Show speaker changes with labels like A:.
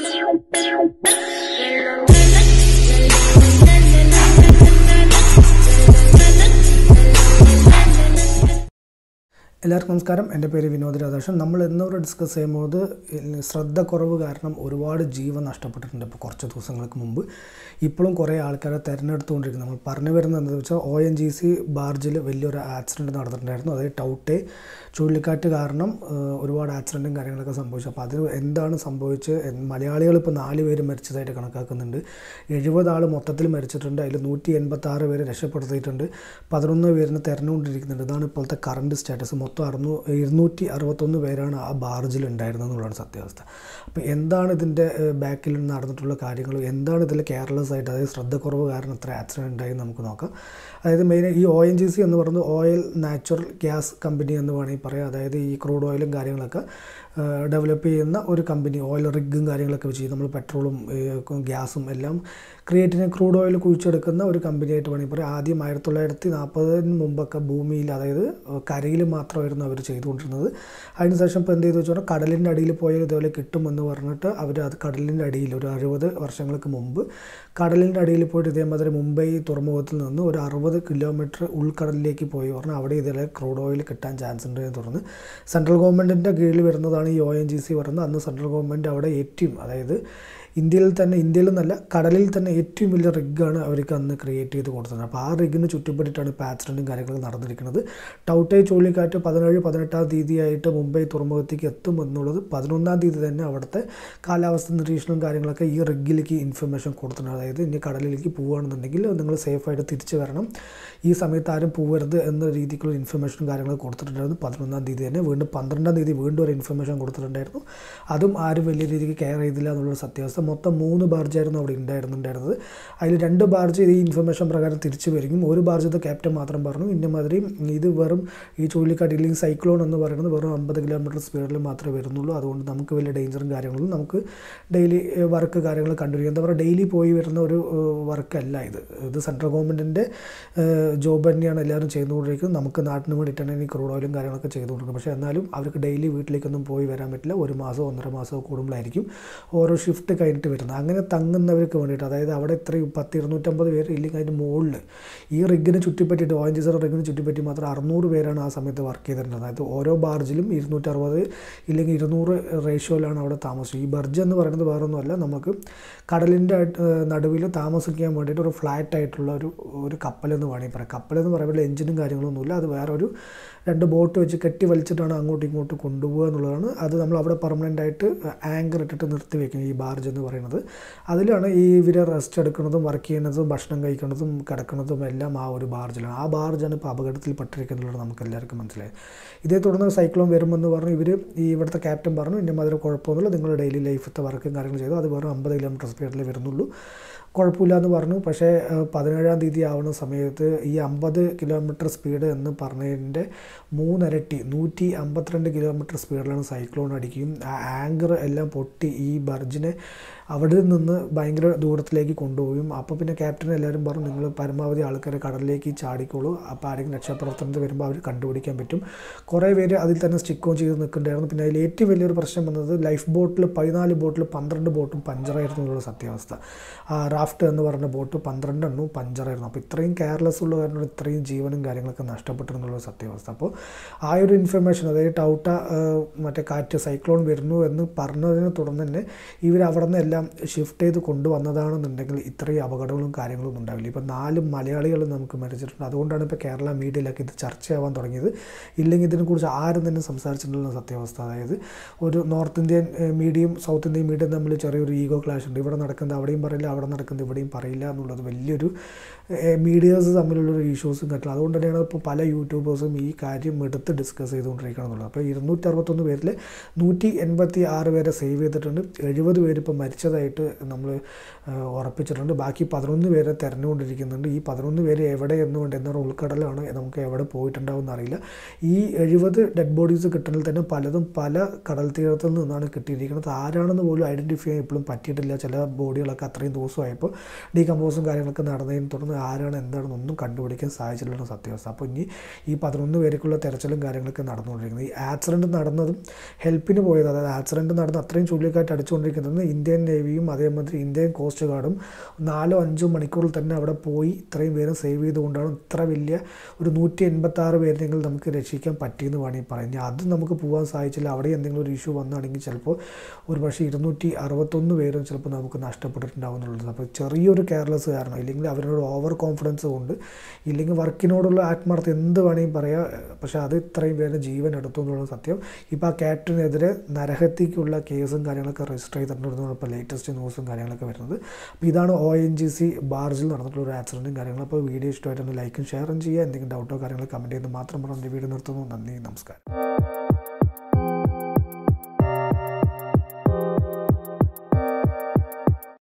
A: എല്ലാവർക്കും നമസ്കാരം എൻ്റെ പേര് വിനോദ് രാധാകൃഷ്ണൻ നമ്മൾ ഇന്നിവിടെ ഡിസ്കസ് ചെയ്യുമ്പോൾ ശ്രദ്ധ കുറവ് കാരണം ഒരുപാട് ജീവൻ നഷ്ടപ്പെട്ടിട്ടുണ്ട് ഇപ്പോൾ കുറച്ച് ദിവസങ്ങൾക്ക് മുമ്പ് ഇപ്പോഴും കുറേ ആൾക്കാരെ തിരഞ്ഞെടുത്തുകൊണ്ടിരിക്കുന്നു നമ്മൾ പറഞ്ഞു വരുന്നത് എന്താണെന്ന് വെച്ചാൽ ഒ എൻ ജി സി ബാർജിൽ വലിയൊരു ആക്സിഡൻറ്റ് നടന്നിട്ടുണ്ടായിരുന്നു അതായത് ടൗട്ടെ ചുഴലിക്കാറ്റ് കാരണം ഏഹ്, ഒരുപാട് ആക്സിഡൻറ്റും കാര്യങ്ങളൊക്കെ സംഭവിച്ചു അപ്പോൾ അത് എന്താണ് സംഭവിച്ച് മലയാളികൾ ഇപ്പോൾ നാല് പേര് മരിച്ചതായിട്ട് കണക്കാക്കുന്നുണ്ട് എഴുപത് ആൾ മൊത്തത്തിൽ മരിച്ചിട്ടുണ്ട് അതിൽ നൂറ്റി എൺപത്താറ് പേര് രക്ഷപ്പെടുത്തിയിട്ടുണ്ട് പതിനൊന്ന് പേരിനെ തെരഞ്ഞുകൊണ്ടിരിക്കുന്നുണ്ട് ഇതാണ് ഇപ്പോഴത്തെ കറണ്ട് സ്റ്റാറ്റസ് മൊത്തം അറുന്നൂ ഇരുന്നൂറ്റി അറുപത്തൊന്ന് പേരാണ് ആ ബാർജിൽ ഉണ്ടായിരുന്നത് എന്നുള്ളതാണ് സത്യാവസ്ഥ അപ്പോൾ എന്താണ് ഇതിൻ്റെ ബാക്കിൽ നടന്നിട്ടുള്ള കാര്യങ്ങൾ എന്താണ് ഇതിൽ കെയർലെസ് ആയിട്ട് അതായത് ശ്രദ്ധക്കുറവ് കാരണം ഇത്ര ആക്സിഡൻറ്റ് ഉണ്ടായി എന്ന് നമുക്ക് നോക്കാം അതായത് മെയിൻ ഈ ഒ എൻ ജി സി എന്ന് പറയുന്നത് ഓയിൽ നാച്ചുറൽ ഗ്യാസ് കമ്പനി എന്ന് വേണമെങ്കിൽ പറയാം അതായത് ഈ ക്രൂഡ് ഓയിലും കാര്യങ്ങളൊക്കെ ഡെവലപ്പ് ചെയ്യുന്ന ഒരു കമ്പനി ഓയിൽ റിഗും കാര്യങ്ങളൊക്കെ വെച്ച് നമ്മൾ പെട്രോളും ഏഹ്, ഗ്യാസും എല്ലാം ക്രിയേറ്റിന് ക്രൂഡ് ഓയിൽ കുഴിച്ചെടുക്കുന്ന ഒരു കമ്പനിയായിട്ട് വേണമെങ്കിൽ പറയാം ആദ്യം ആയിരത്തി തൊള്ളായിരത്തി നാൽപ്പതിന് മുമ്പൊക്കെ ഭൂമിയിൽ അതായത് കരയിൽ മാത്രമായിരുന്നു അവർ ചെയ്തുകൊണ്ടിരുന്നത് അതിനുശേഷം ഇപ്പോൾ എന്ത് ചെയ്തു വെച്ചാൽ കടലിൻ്റെ അടിയിൽ പോയാൽ ഇതുപോലെ കിട്ടുമെന്ന് പറഞ്ഞിട്ട് അവർ അത് കടലിൻ്റെ അടിയിൽ ഒരു അറുപത് വർഷങ്ങൾക്ക് മുമ്പ് കടലിൻ്റെ അടിയിൽ പോയിട്ട് ഇതേമാതിരി മുംബൈ തുറമുഖത്തിൽ നിന്ന് ഒരു അറുപത് കിലോമീറ്റർ ഉൾക്കടലിലേക്ക് പോയി പറഞ്ഞാൽ അവിടെ ഇതേ ക്രൂഡ് ഓയിൽ കിട്ടാൻ ചാൻസ് ഉണ്ട് എന്ന് തുറന്ന് സെൻട്രൽ ഗവൺമെൻറ്റിൻ്റെ കീഴിൽ വരുന്നതാണ് ഈ ഒ എൻ ജി സി പറയുന്നത് അന്ന് സെൻട്രൽ ഗവൺമെൻറ് അവിടെ ഏറ്റവും അതായത് ഇന്ത്യയിൽ തന്നെ ഇന്ത്യയിൽ നിന്നല്ല കടലിൽ തന്നെ ഏറ്റവും വലിയ റിഗാണ് അവർക്ക് അന്ന് ക്രിയേറ്റ് ചെയ്ത് കൊടുത്തത് അപ്പോൾ ആ റിഗിന് ചുറ്റുപറ്റിയിട്ടാണ് ഇപ്പോൾ ആക്സിഡൻറ്റും കാര്യങ്ങളും നടന്നിരിക്കുന്നത് ടൗട്ടെ ചുഴലിക്കാറ്റ് പതിനേഴ് പതിനെട്ടാം തീയതിയായിട്ട് മുംബൈ തുറമുഖത്തേക്ക് എത്തും എന്നുള്ളത് പതിനൊന്നാം തീയതി തന്നെ അവിടുത്തെ കാലാവസ്ഥ നിരീക്ഷണവും കാര്യങ്ങളൊക്കെ ഈ റിഗിലേക്ക് ഇൻഫർമേഷൻ കൊടുത്തിട്ടുണ്ട് അതായത് ഇനി കടലിലേക്ക് പോവുകയാണെന്നുണ്ടെങ്കിൽ നിങ്ങൾ സേഫായിട്ട് തിരിച്ചു വരണം ഈ സമയത്ത് ആരും പോവരുത് എന്ന രീതിക്കുള്ള ഇൻഫർമേഷനും കാര്യങ്ങളും കൊടുത്തിട്ടുണ്ടായിരുന്നു പതിനൊന്നാം തീയതി തന്നെ വീണ്ടും പന്ത്രണ്ടാം തീയതി വീണ്ടും ഒരു ഇൻഫർമേഷൻ കൊടുത്തിട്ടുണ്ടായിരുന്നു അതും ആരും വലിയ രീതിക്ക് കെയർ ചെയ്തില്ല എന്നുള്ളൊരു സത്യാവസ്ഥ മൊത്തം മൂന്ന് ബാർജായിരുന്നു അവിടെ ഉണ്ടായിരുന്നുണ്ടായിരുന്നത് അതിൽ രണ്ട് ബാർജ് ഈ ഇൻഫർമേഷൻ പ്രകാരം തിരിച്ചു വരികയും ഒരു ബാർജത്തെ ക്യാപ്റ്റൻ മാത്രം പറഞ്ഞു ഇന്ന മാതിരി ഇത് വെറും ഈ ചുഴലിക്കാറ്റ് ഇല്ലെങ്കിൽ സൈക്ലോൺ എന്ന് പറയുന്നത് വെറും അമ്പത് കിലോമീറ്റർ സ്പീഡിൽ മാത്രമേ വരുന്നുള്ളൂ അതുകൊണ്ട് നമുക്ക് വലിയ ഡേഞ്ചറും കാര്യങ്ങളും നമുക്ക് ഡെയിലി വർക്ക് കാര്യങ്ങൾ കണ്ടുപിടിക്കും എന്താ പറയുക ഡെയിലി പോയി വരുന്ന ഒരു വർക്കല്ല ഇത് ഇത് സെൻട്രൽ ഗവൺമെൻറ്റിൻ്റെ ജോബ് തന്നെയാണ് എല്ലാവരും ചെയ്തുകൊണ്ടിരിക്കുന്നത് നമുക്ക് നാട്ടിന് വേണ്ടിയിട്ടാണ് ഈ ക്രൂഡ് ഓയിലും കാര്യങ്ങളൊക്കെ ചെയ്തുകൊണ്ടിരിക്കുന്നത് പക്ഷേ എന്നാലും അവർക്ക് ഡെയിലി വീട്ടിലേക്കൊന്നും പോയി വരാൻ പറ്റില്ല ഒരു മാസമോ ഒന്നര മാസമോ കൂടുമ്പോഴായിരിക്കും ഓരോ ഷിഫ്റ്റ് കഴിഞ്ഞിട്ട് വരുന്നത് അങ്ങനെ തങ്ങുന്നവർക്ക് വേണ്ടിയിട്ട് അതായത് അവിടെ ഇത്രയും പത്ത് ഇരുന്നൂറ്റമ്പത് പേര് ഇല്ലെങ്കിൽ അതിൻ്റെ മുകളിൽ ഈ റിഗിന് ചുറ്റിപ്പറ്റിയിട്ട് ഓയൻജിസർ റിഗിന് ചുറ്റിപ്പറ്റി മാത്രം അറുന്നൂറ് പേരാണ് ആ സമയത്ത് വർക്ക് ചെയ്തിട്ടുള്ളത് അതായത് ഓരോ ബാർജിലും ഇരുന്നൂറ്ററുപത് ഇല്ലെങ്കിൽ ഇരുന്നൂറ് റേഷ്യോയിലാണ് അവിടെ താമസിച്ചത് ഈ ബർജ് എന്ന് പറയുന്നത് വേറൊന്നുമല്ല നമുക്ക് കടലിൻ്റെ നടുവിൽ താമസിക്കാൻ വേണ്ടിയിട്ട് ഒരു ഫ്ലാറ്റ് ആയിട്ടുള്ള ഒരു ഒരു കപ്പലെന്ന് വേണമെങ്കിൽ പറയാം കപ്പലെന്ന് പറയുമ്പോൾ എഞ്ചിനും കാര്യങ്ങളൊന്നുമില്ല അത് വേറെ ഒരു രണ്ട് ബോട്ട് വെച്ച് കെട്ടി വലിച്ചിട്ടാണ് അങ്ങോട്ടും ഇങ്ങോട്ടും കൊണ്ടുപോകുക എന്നുള്ളതാണ് അത് നമ്മൾ അവിടെ പെർമനൻ്റ് ആയിട്ട് ആങ്കർ ഇട്ടിട്ട് നിർത്തി വെക്കും ഈ ബാർജ് എന്ന് പറയുന്നത് അതിലാണ് ഈ ഇവർ റെസ്റ്റ് എടുക്കുന്നതും വർക്ക് ചെയ്യുന്നതും ഭക്ഷണം കഴിക്കുന്നതും കിടക്കുന്നതും എല്ലാം ആ ഒരു ബാർജിലാണ് ആ ബാർജാണ് ഇപ്പോൾ അപകടത്തിൽപ്പെട്ടിരിക്കുന്നുള്ളത് നമുക്ക് എല്ലാവർക്കും മനസ്സിലായി ഇതേ തുടർന്ന് സൈക്ലോൺ വരുമെന്ന് പറഞ്ഞു ഇവർ ഈ ഇവിടുത്തെ ക്യാപ്റ്റൻ പറഞ്ഞു ഇന്ന മാതിരി കുഴപ്പമൊന്നുമില്ല നിങ്ങൾ ഡെയിലി ലൈഫത്തെ വർക്കും കാര്യങ്ങളും ചെയ്തു അത് വെറും അമ്പത് കിലോമീറ്റർ സ്പീഡിൽ വരുന്നുള്ളൂ കുഴപ്പമില്ല എന്ന് പറഞ്ഞു പക്ഷേ ഏഹ്, പതിനേഴാം തീയതി ആവുന്ന സമയത്ത് ഈ അമ്പത് കിലോമീറ്റർ സ്പീഡ് എന്ന് പറഞ്ഞതിൻ്റെ മൂന്നിരട്ടി നൂറ്റി അമ്പത്തിരണ്ട് കിലോമീറ്റർ സ്പീഡിലാണ് സൈക്ലോൺ അടിക്കുകയും ആ ആങ്കർ എല്ലാം പൊട്ടി ഈ ബർജിനെ അവിടെ നിന്ന് ഭയങ്കര ദൂരത്തിലേക്ക് കൊണ്ടുപോയും അപ്പോൾ പിന്നെ ക്യാപ്റ്റൻ എല്ലാവരും പറഞ്ഞു നിങ്ങൾ പരമാവധി ആൾക്കാരെ കടലിലേക്ക് ചാടിക്കോളൂ അപ്പോൾ ആരെങ്കിലും രക്ഷാപ്രവർത്തനത്തിൽ വരുമ്പോൾ അവർ കണ്ടുപിടിക്കാൻ പറ്റും കുറേ പേര് അതിൽ തന്നെ സ്റ്റിക്ക് ഓൺ ചെയ്ത് നിൽക്കുന്നുണ്ടായിരുന്നു പിന്നെ അതിൽ ഏറ്റവും വലിയൊരു പ്രശ്നം വന്നത് ലൈഫ് ബോട്ടിൽ പതിനാല് ബോട്ടിൽ പന്ത്രണ്ട് ബോട്ടും പഞ്ചറായിരുന്നു എന്നുള്ള സത്യാവസ്ഥ ആ റാഫ്റ്റ് എന്ന് പറഞ്ഞ ബോട്ട് പന്ത്രണ്ടെണ്ണവും പഞ്ചറായിരുന്നു അപ്പോൾ ഇത്രയും കെയർലെസ് ഉള്ള കാരണം ഇത്രയും ജീവനും കാര്യങ്ങളൊക്കെ നഷ്ടപ്പെട്ടു എന്നുള്ള സത്യാവസ്ഥ അപ്പോൾ ആ ഒരു ഇൻഫർമേഷൻ അതായത് ടൗട്ട ഏഹ്, മറ്റേ കാറ്റ് സൈക്ലോൺ വരുന്നു എന്ന് പറഞ്ഞതിനെ തുടർന്ന് തന്നെ ഇവർ അവിടെ നിന്ന് എല്ലാം ഷിഫ്റ്റ് ചെയ്ത് കൊണ്ടുവന്നതാണെന്നുണ്ടെങ്കിൽ ഇത്രയും അപകടങ്ങളും കാര്യങ്ങളും ഒന്നും ഉണ്ടാവില്ല ഇപ്പം നാല് മലയാളികൾ നമുക്ക് മരിച്ചിട്ടുണ്ട് അതുകൊണ്ടാണ് ഇപ്പോൾ കേരള മീഡിയയിലൊക്കെ ഇത് ചർച്ചയാവാൻ തുടങ്ങിയത് ഇല്ലെങ്കിൽ ഇതിനെക്കുറിച്ച് ആരും തന്നെ സംസാരിച്ചിട്ടുള്ള സത്യാവസ്ഥ അതായത് ഒരു നോർത്ത് ഇന്ത്യൻ ഏഹ്, മീഡിയയും സൗത്ത് ഇന്ത്യൻ മീഡിയയും തമ്മിൽ ചെറിയൊരു ഈഗോ ക്ലാഷ് ഉണ്ട് ഇവിടെ നടക്കുന്നത് അവിടെയും പറയില്ല അവിടെ നടക്കുന്നത് ഇവിടെയും പറയില്ല എന്നുള്ളത് വലിയൊരു മീഡിയാസ് തമ്മിലുള്ളൊരു ഇഷ്യൂസും കട്ടില്ല അതുകൊണ്ട് തന്നെയാണ് ഇപ്പോൾ പല യൂട്യൂബേഴ്സും ഈ കാര്യം എടുത്ത് ഡിസ്കസ് ചെയ്തുകൊണ്ടിരിക്കണം എന്നുള്ളത് അപ്പോൾ ഇരുന്നൂറ്റി അറുപത്തൊന്ന് പേരിൽ നൂറ്റി എൺപത്തി ആറ് പേരെ സേവ് ചെയ്തിട്ടുണ്ട് എഴുപത് പേര് ഇപ്പോൾ മരിച്ചതായിട്ട് നമ്മൾ ഉറപ്പിച്ചിട്ടുണ്ട് ബാക്കി പതിനൊന്ന് പേരെ തിരഞ്ഞുകൊണ്ടിരിക്കുന്നുണ്ട് ഈ പതിനൊന്ന് പേര് എവിടെ എന്നുകൊണ്ട് എന്നൊരു ഉൾക്കടലാണ് നമുക്ക് എവിടെ പോയിട്ടുണ്ടാവുമെന്ന് അറിയില്ല ഈ എഴുപത് ഡെഡ് ബോഡീസ് കിട്ടുന്നതിൽ തന്നെ പലതും പല കടൽ തീരത്തിൽ നിന്നാണ് കിട്ടിയിരിക്കുന്നത് ആരാണെന്ന് പോലും ഐഡൻറ്റിഫൈ ചെയ്യാൻ ഇപ്പോഴും പറ്റിയിട്ടില്ല ചില ബോഡികളൊക്കെ അത്രയും ദിവസമായപ്പോൾ ഡീകമ്പോസും കാര്യങ്ങളൊക്കെ നടന്നതിനെ തുടർന്ന് ആരാണ് എന്താണെന്ന് ഒന്നും കണ്ടുപിടിക്കാൻ സാധിച്ചിട്ടുള്ള സത്യാവസ്ഥ അപ്പോൾ ഇനി ഈ പതിനൊന്ന് പേർക്കുള്ള തെരച്ചിലും കാര്യങ്ങളൊക്കെ നടന്നുകൊണ്ടിരിക്കുന്നത് ഈ ആക്സിഡൻറ്റ് നടന്നതും ഹെൽപ്പിന് പോയത് അതായത് ആക്സിഡൻറ്റ് നടന്ന് അത്രയും ചുഴലിക്കാറ്റ് അടിച്ചുകൊണ്ടിരിക്കുന്നത് ഇന്ത്യൻ നേവിയും അതേമാതിരി ഇന്ത്യൻ കോസ്റ്റ് ഗാർഡും നാലോ അഞ്ചോ മണിക്കൂറിൽ തന്നെ അവിടെ പോയി ഇത്രയും പേരെ സേവ് ചെയ്തുകൊണ്ടാണ് ഇത്ര വലിയ ഒരു നൂറ്റി എൺപത്താറ് പേരെങ്കിലും നമുക്ക് രക്ഷിക്കാൻ പറ്റിയെന്ന് വേണമെങ്കിൽ പറയാം ഇനി അത് നമുക്ക് പോകാൻ സാധിച്ചില്ല അവിടെ എന്തെങ്കിലും ഒരു ഇഷ്യൂ വന്നാണെങ്കിൽ ചിലപ്പോൾ ഒരു പക്ഷേ ഇരുന്നൂറ്റി അറുപത്തൊന്ന് പേരും ചിലപ്പോൾ നമുക്ക് നഷ്ടപ്പെട്ടിട്ടുണ്ടാവും എന്നുള്ളത് അപ്പോൾ ചെറിയൊരു കെയർലെസ് കാരണം ഇല്ലെങ്കിൽ അവരുടെ ഓവർ കോൺഫിഡൻസ് കൊണ്ട് ഇല്ലെങ്കിൽ വർക്കിനോടുള്ള ആത്മാർത്ഥം എന്ത് വേണമെങ്കിൽ പറയാം പക്ഷേ അത് ഇത്രയും പേരുടെ ജീവൻ എടുത്തു എന്നുള്ളത് സത്യം ഇപ്പോൾ ആ ക്യാപ്റ്റനെതിരെ നരഹത്യക്കുള്ള കേസും കാര്യങ്ങളൊക്കെ രജിസ്റ്റർ ചെയ്തിട്ടുണ്ടെന്നാണ് ഇപ്പോൾ ലേറ്റസ്റ്റ് ന്യൂസും കാര്യങ്ങളൊക്കെ വരുന്നത് അപ്പോൾ ഇതാണ് ഒ എൻ ജി സി ബാർജിൽ നടന്നിട്ടുള്ള ഒരു ആക്സിഡൻറ്റും കാര്യങ്ങളും അപ്പോൾ വീഡിയോ ഇഷ്ടമായിട്ടൊന്ന് ലൈക്കും ഷെയറും ചെയ്യുക എന്തെങ്കിലും ഡൗട്ടോ കാര്യങ്ങളോ കമൻറ്റ് ചെയ്ത് മാത്രം പറഞ്ഞ് വീഡിയോ നിർത്തുന്നു നന്ദി നമസ്കാരം